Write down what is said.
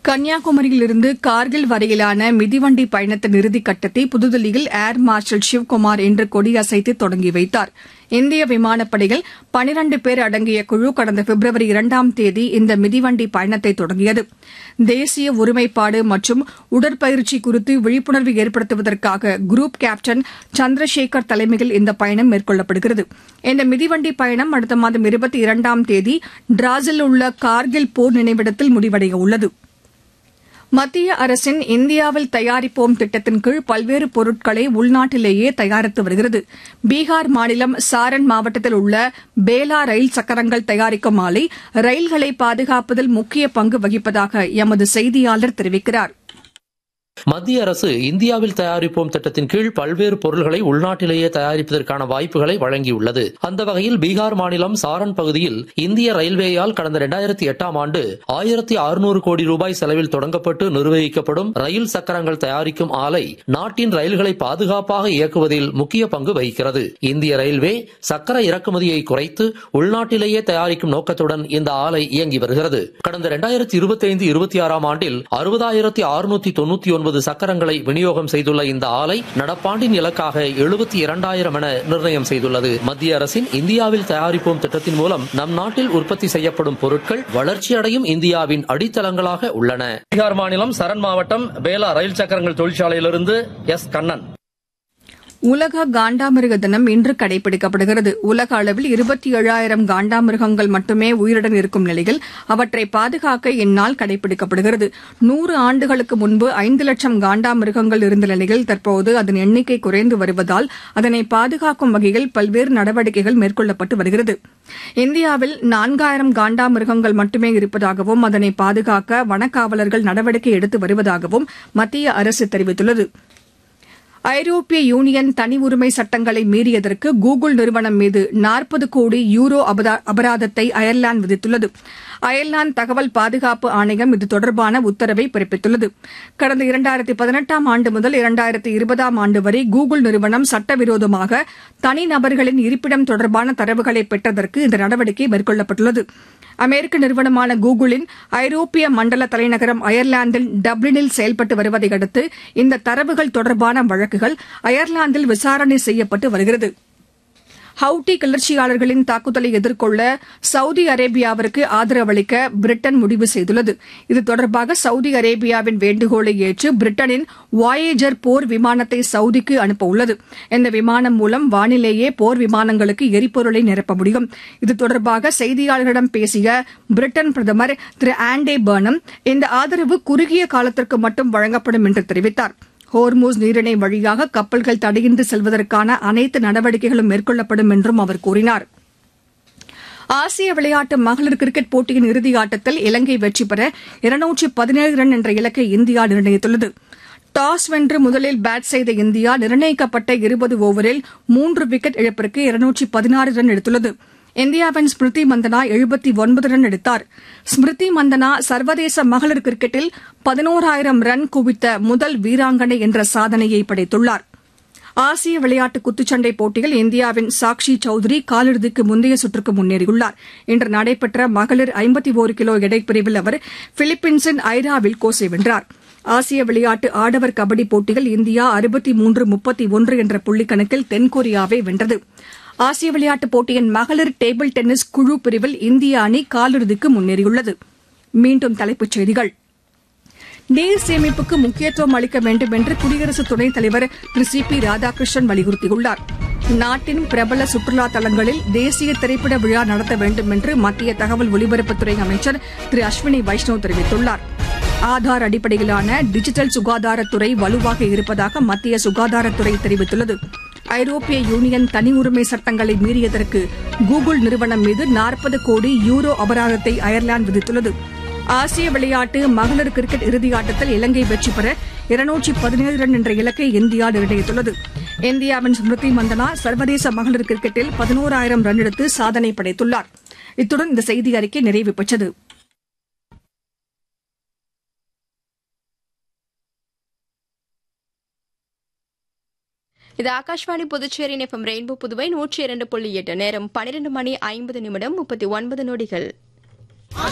கன்னியாகுமரியிலிருந்து கார்கில் வரையிலான மிதிவண்டி பயணத்தின் இறுதிக் கட்டத்தை புதுதில்லியில் ஏர் மார்ஷல் சிவ்குமார் இன்று கொடியசைத்து தொடங்கி வைத்தார் இந்திய விமானப்படையில் பனிரண்டு பேர் அடங்கிய குழு கடந்த பிப்ரவரி இரண்டாம் தேதி இந்த மிதிவண்டி பயணத்தை தொடங்கியது தேசிய ஒருமைப்பாடு மற்றும் உடற்பயிற்சி குறித்து விழிப்புணர்வு ஏற்படுத்துவதற்காக குரூப் கேப்டன் சந்திரசேகர் தலைமையில் இந்த பயணம் மேற்கொள்ளப்படுகிறது இந்த மிதிவண்டி பயணம் அடுத்த மாதம் இருபத்தி இரண்டாம் தேதி டிராஸில் உள்ள கார்கில் போர் நினைவிடத்தில் முடிவடைய உள்ளது மத்திய அரசின் இந்தியாவில் தயாரிப்போம் திட்டத்தின் கீழ் பல்வேறு பொருட்களை உள்நாட்டிலேயே தயாரித்து வருகிறது பீகார் மாநிலம் சாரன் மாவட்டத்தில் உள்ள பேலா ரயில் சக்கரங்கள் தயாரிக்கும் ஆலை ரயில்களை பாதுகாப்பதில் முக்கிய பங்கு வகிப்பதாக எமது செய்தியாளர் தெரிவிக்கிறார் மத்திய அரசு இந்தியாவில் தயாரிப்போம் திட்டத்தின் கீழ் பல்வேறு பொருள்களை உள்நாட்டிலேயே தயாரிப்பதற்கான வாய்ப்புகளை வழங்கியுள்ளது அந்த வகையில் பீகார் மாநிலம் சாரன் பகுதியில் இந்திய ரயில்வேயால் கடந்த இரண்டாயிரத்தி எட்டாம் ஆண்டு ஆயிரத்தி அறுநூறு கோடி ரூபாய் செலவில் தொடங்கப்பட்டு நிர்வகிக்கப்படும் ரயில் சக்கரங்கள் தயாரிக்கும் ஆலை நாட்டின் ரயில்களை பாதுகாப்பாக இயக்குவதில் முக்கிய பங்கு வகிக்கிறது இந்திய ரயில்வே சக்கர இறக்குமதியை குறைத்து உள்நாட்டிலேயே தயாரிக்கும் நோக்கத்துடன் இந்த ஆலை இயங்கி வருகிறது கடந்த இரண்டாயிரத்தி இருபத்தி ஐந்து இருபத்தி ஆறாம் ஆண்டில் அறுபதாயிரத்தி அறுநூத்தி தொண்ணூத்தி ஒன்பது சக்கரங்களை விநியோகம் செய்துள்ள இந்த ஆலை நடப்பாண்டின் இலக்காக எழுபத்தி இரண்டாயிரம் என நிர்ணயம் செய்துள்ளது மத்திய அரசின் இந்தியாவில் தயாரிப்போம் திட்டத்தின் மூலம் நம் நாட்டில் உற்பத்தி செய்யப்படும் பொருட்கள் வளர்ச்சியடையும் இந்தியாவின் அடித்தளங்களாக உள்ளன பீகார் மாநிலம் சரண் மாவட்டம் பேலா ரயில் சக்கரங்கள் தொழிற்சாலையிலிருந்து எஸ் கண்ணன் உலக காண்டாமிருக தினம் இன்று கடைபிடிக்கப்படுகிறது உலக அளவில் இருபத்தி ஏழாயிரம் காண்டாமிருகங்கள் மட்டுமே உயிருடன் இருக்கும் நிலையில் அவற்றை பாதுகாக்க இந்நாள் கடைபிடிக்கப்படுகிறது நூறு ஆண்டுகளுக்கு முன்பு ஐந்து லட்சம் காண்டாமிருகங்கள் இருந்த நிலையில் தற்போது அதன் எண்ணிக்கை குறைந்து வருவதால் அதனை பாதுகாக்கும் வகையில் பல்வேறு நடவடிக்கைகள் மேற்கொள்ளப்பட்டு வருகிறது இந்தியாவில் நான்காயிரம் காண்டாமிருகங்கள் மட்டுமே இருப்பதாகவும் அதனை பாதுகாக்க வனக்காவலர்கள் நடவடிக்கை எடுத்து வருவதாகவும் மத்திய அரசு தெரிவித்துள்ளது ஐரோப்பிய யூனியன் தனி உரிமை சட்டங்களை மீறியதற்கு கூகுள் நிறுவனம் மீது நாற்பது கோடி யூரோ அபராதத்தை அயர்லாந்து விதித்துள்ளது அயர்லாந்து தகவல் பாதுகாப்பு ஆணையம் இது தொடர்பான உத்தரவை பிறப்பித்துள்ளது கடந்த இரண்டாயிரத்தி பதினெட்டாம் ஆண்டு முதல் இரண்டாயிரத்தி இருபதாம் ஆண்டு வரை கூகுள் நிறுவனம் சட்டவிரோதமாக தனிநபர்களின் இருப்பிடம் தொடர்பான தரவுகளை பெற்றதற்கு இந்த நடவடிக்கை மேற்கொள்ளப்பட்டுள்ளது அமெரிக்க நிறுவனமான கூகுளின் ஐரோப்பிய மண்டல தலைநகரம் அயர்லாந்தில் டப்ளினில் செயல்பட்டு வருவதை அடுத்து இந்த தரவுகள் தொடர்பான வழக்குகள் அயர்லாந்தில் விசாரணை செய்யப்பட்டு வருகிறது ஹவுட்டி கிளர்ச்சியாளர்களின் தாக்குதலை எதிர்கொள்ள சவுதி அரேபியாவிற்கு ஆதரவளிக்க பிரிட்டன் முடிவு செய்துள்ளது இது தொடர்பாக சவுதி அரேபியாவின் வேண்டுகோளை ஏற்று பிரிட்டனின் வாயேஜர் போர் விமானத்தை சவுதிக்கு அனுப்ப உள்ளது இந்த விமானம் மூலம் வானிலேயே போர் விமானங்களுக்கு எரிபொருளை நிரப்ப முடியும் இது தொடர்பாக செய்தியாளர்களிடம் பேசிய பிரிட்டன் பிரதமர் திரு ஆண்டே பர்னம் இந்த ஆதரவு குறுகிய காலத்திற்கு மட்டும் வழங்கப்படும் என்று தெரிவித்தாா் ஹோர்மூஸ் நீரிணை வழியாக கப்பல்கள் தடையின்றி செல்வதற்கான அனைத்து நடவடிக்கைகளும் மேற்கொள்ளப்படும் என்றும் அவர் கூறினார் ஆசிய விளையாட்டு மகளிர் கிரிக்கெட் போட்டியின் இறுதி ஆட்டத்தில் இலங்கை வெற்றி பெற இருநூற்றி பதினேழு ரன் என்ற இலக்கை இந்தியா நிர்ணயித்துள்ளது டாஸ் வென்று முதலில் பேட் செய்த இந்தியா நிர்ணயிக்கப்பட்ட இருபது ஓவரில் மூன்று விக்கெட் இழப்பிற்கு இருநூற்றி பதினாறு ரன் எடுத்துள்ளது இந்தியாவின் ஸ்மிருதி மந்தனா எழுபத்தி ஒன்பது ரன் எடுத்தார் ஸ்மிருதி மந்தனா சர்வதேச மகளிர் கிரிக்கெட்டில் பதினோராயிரம் ரன் குவித்த முதல் வீராங்கனை என்ற சாதனையை படைத்துள்ளார் ஆசிய விளையாட்டு குத்துச்சண்டை போட்டியில் இந்தியாவின் சாக்ஷி சௌத்ரி காலிறுதிக்கு முந்தைய சுற்றுக்கு முன்னேறியுள்ளார் இன்று நடைபெற்ற மகளிர் ஐம்பத்தி ஒரு கிலோ எடைப்பிரிவில் அவர் பிலிப்பீன்ஸின் ஐரா வில்கோஸை வென்றார் ஆசிய விளையாட்டு ஆடவர் கபடி போட்டியில் இந்தியா அறுபத்தி மூன்று முப்பத்தி ஒன்று என்ற புள்ளிக்கணக்கில் தென்கொரியாவை வென்றது ஆசிய விளையாட்டுப் போட்டியின் மகளிர் டேபிள் டென்னிஸ் குழு பிரிவில் இந்திய அணி காலிறுதிக்கு முன்னேறியுள்ளது மீண்டும் தலைப்புச் செய்திகள் நீர் சேமிப்புக்கு முக்கியத்துவம் அளிக்க வேண்டும் என்று குடியரசு துணைத் தலைவர் திரு சி பி ராதாகிருஷ்ணன் வலியுறுத்தியுள்ளார் நாட்டின் பிரபல சுற்றுலா தலங்களில் தேசிய திரைப்பட விழா நடத்த வேண்டும் என்று மத்திய தகவல் ஒலிபரப்புத்துறை அமைச்சர் திரு அஸ்வினி வைஷ்ணவ் தெரிவித்துள்ளார் ஆதார் அடிப்படையிலான டிஜிட்டல் சுகாதாரத்துறை வலுவாக இருப்பதாக மத்திய சுகாதாரத்துறை தெரிவித்துள்ளது ஐரோப்பிய யூனியன் தனி உரிமை சட்டங்களை மீறியதற்கு கூகுள் நிறுவனம் மீது நாற்பது கோடி யூரோ அபராதத்தை அயர்லாந்து விதித்துள்ளது ஆசிய விளையாட்டு மகளிர் கிரிக்கெட் இறுதியாட்டத்தில் இலங்கை வெற்றி பெற இருநூற்றி பதினேழு ரன் என்ற இலக்கை இந்தியா நிர்ணயித்துள்ளது இந்தியாவின் ஸ்மிருதி மந்தனா சர்வதேச மகளிர் கிரிக்கெட்டில் பதினோராயிரம் ரன் எடுத்து சாதனை படைத்துள்ளார் இத்துடன் இந்த செய்தி அறிக்கை நிறைவு பெற்றது இது ஆகாஷ்வாணி புதுச்சேரி எஃப்எம் ரெயின்போ புதுவை நூற்றி இரண்டு புள்ளி எட்டு நேரம் பன்னிரண்டு மணி ஐம்பது நிமிடம் முப்பத்தி ஒன்பது நொடிகள்